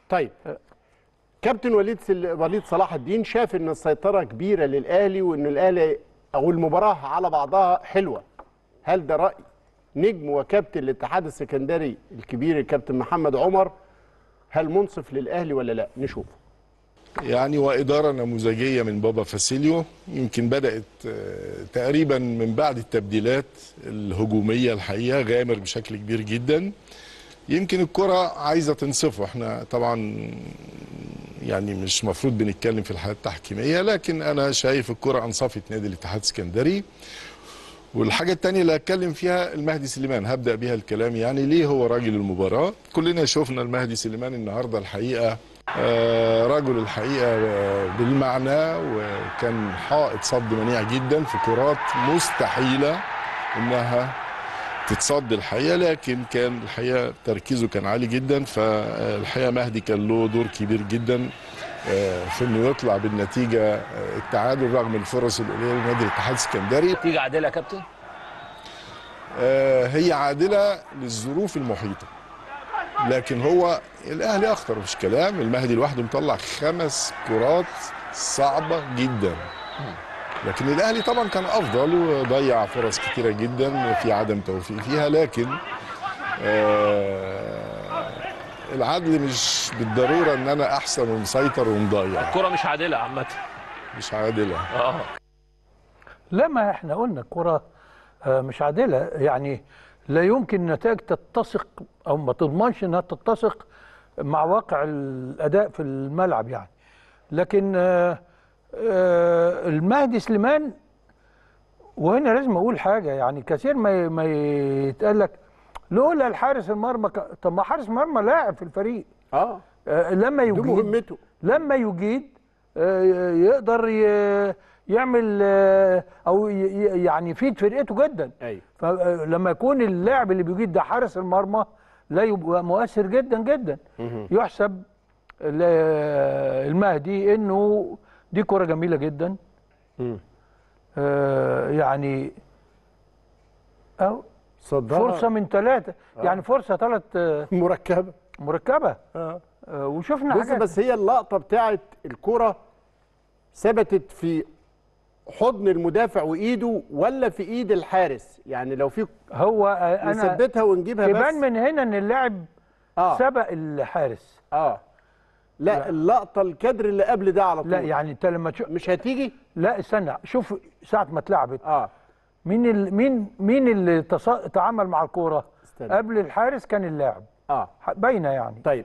طيب كابتن وليد سل... وليد صلاح الدين شاف ان السيطره كبيره للاهلي وان الاهلي او المباراه على بعضها حلوه هل ده راي نجم وكابتن الاتحاد السكندري الكبير الكابتن محمد عمر هل منصف للاهلي ولا لا نشوف يعني وإدارة نموذجية من بابا فاسيليو يمكن بدأت آه، تقريبا من بعد التبديلات الهجومية الحقيقة غامر بشكل كبير جدا يمكن الكرة عايزة تنصفه احنا طبعا يعني مش مفروض بنتكلم في الحالة التحكيمية لكن أنا شايف الكرة أنصفت نادي الاتحاد السكندري والحاجة التانية اللي هتكلم فيها المهدي سليمان هبدأ بيها الكلام يعني ليه هو راجل المباراة كلنا شفنا المهدي سليمان النهاردة الحقيقة آه، رجل الحقيقة آه، بالمعنى وكان حائط صد منيع جدا في كرات مستحيلة انها تتصد الحقيقة لكن كان الحقيقة تركيزه كان عالي جدا فالحقيقة مهدي كان له دور كبير جدا آه، في انه يطلع بالنتيجة آه، التعادل رغم الفرص القليلة لنادي الاتحاد السكندري نتيجه عادله يا كابتن آه، هي عادلة للظروف المحيطة لكن هو الأهلي أخطر مفيش كلام المهدي لوحده مطلع خمس كرات صعبة جدا لكن الأهلي طبعا كان أفضل وضيع فرص كتيرة جدا في عدم توفيق فيها لكن آه العدل مش بالضرورة إن أنا أحسن ومسيطر ومضيع الكره مش عادله عامه مش عادلة اه لا ما احنا قلنا الكرة آه، مش عادلة يعني لا يمكن النتائج تتسق او ما تضمنش انها تتسق مع واقع الاداء في الملعب يعني لكن آه، آه، المهدي سليمان وهنا لازم اقول حاجه يعني كثير ما ما يتقال لك لولا الحارس المرمى ك- طب ما حارس المرمى لاعب في الفريق اه آه، لما دي يجيد مهمته لما يجيد آه، يقدر ي- يعمل آه، او ي- ي- يعني يفيد فرقته جدا ايوه فلما يكون اللاعب اللي بيجيد ده حارس المرمى لا يبقى مؤثر جدا جدا يحسب ل- المهدي انه دي كرة جميلة جدا مم. آه، يعني أو صدها فرصة من ثلاثة يعني فرصة ثلاث مركبه مركبة اه آه، وشفنا بص حاجات بس هي اللقطه بتاعت الكره ثبتت في حضن المدافع وايده ولا في ايد الحارس يعني لو في هو آه، انا نثبتها ونجيبها بس يبان من هنا ان اللاعب اه سبق الحارس اه لا, اللقطه الكادر اللي قبل ده على طول لا يعني انت لما تشوف مش هتيجي لا استنى شوف ساعة ما اتلعبت اه مين ال... مين مين اللي تص... تعامل مع الكورة استنى. قبل الحارس كان اللاعب اه ح- باينة يعني طيب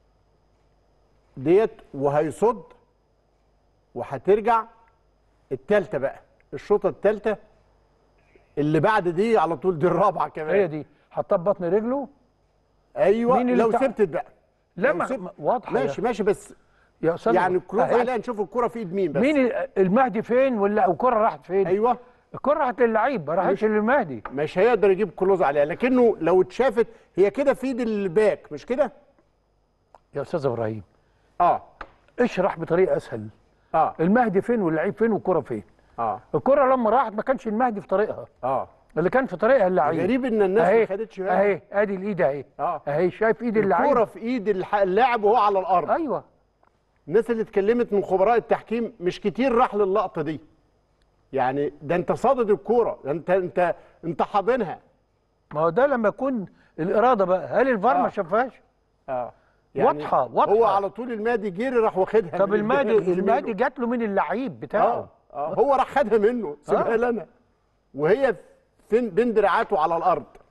ديت وهيصد وهترجع التالتة بقى الشوطة التالتة اللي بعد دي على طول دي الرابعة كمان هي دي حطها ببطن رجله ايوه مين اللي لو تع- سبتت بقى لا لو ما سبت- ما- واضحة ماشي يا- ماشي بس يا أستاذ يعني كروز أهي. عليها نشوف الكرة في ايد مين بس مين ال- المهدي فين ولا الكرة راحت فين ايوه الكرة راحت للعيب ما راحتش للمهدي مش هيقدر يجيب كلوز عليها لكنه لو اتشافت هي كده في ايد الباك مش كده يا استاذ ابراهيم اه اشرح بطريقة اسهل اه المهدي فين واللعيب فين والكرة فين اه الكرة لما راحت ما كانش المهدي في طريقها اه اللي كان في طريقها اللعيب غريب ان الناس ما اهي خدتش بالها اهي ادي الايد اهي اه اهي شايف ايد اللعيب الكرة في ايد الح- اللاعب وهو على الارض ايوه الناس اللي اتكلمت من خبراء التحكيم مش كتير راح للقطه دي يعني ده انت صادد الكوره ده انت انت انت حاضنها ما هو ده لما يكون الاراده بقى هل الفار آه. ما شافهاش اه واضحة- واضحة. هو على طول المادي جري راح واخدها طب من المهدي من زميله. المهدي جات له من اللعيب بتاعه اه اه هو راح خدها منه سيبها آه. لنا وهي فين بين دراعاته على الارض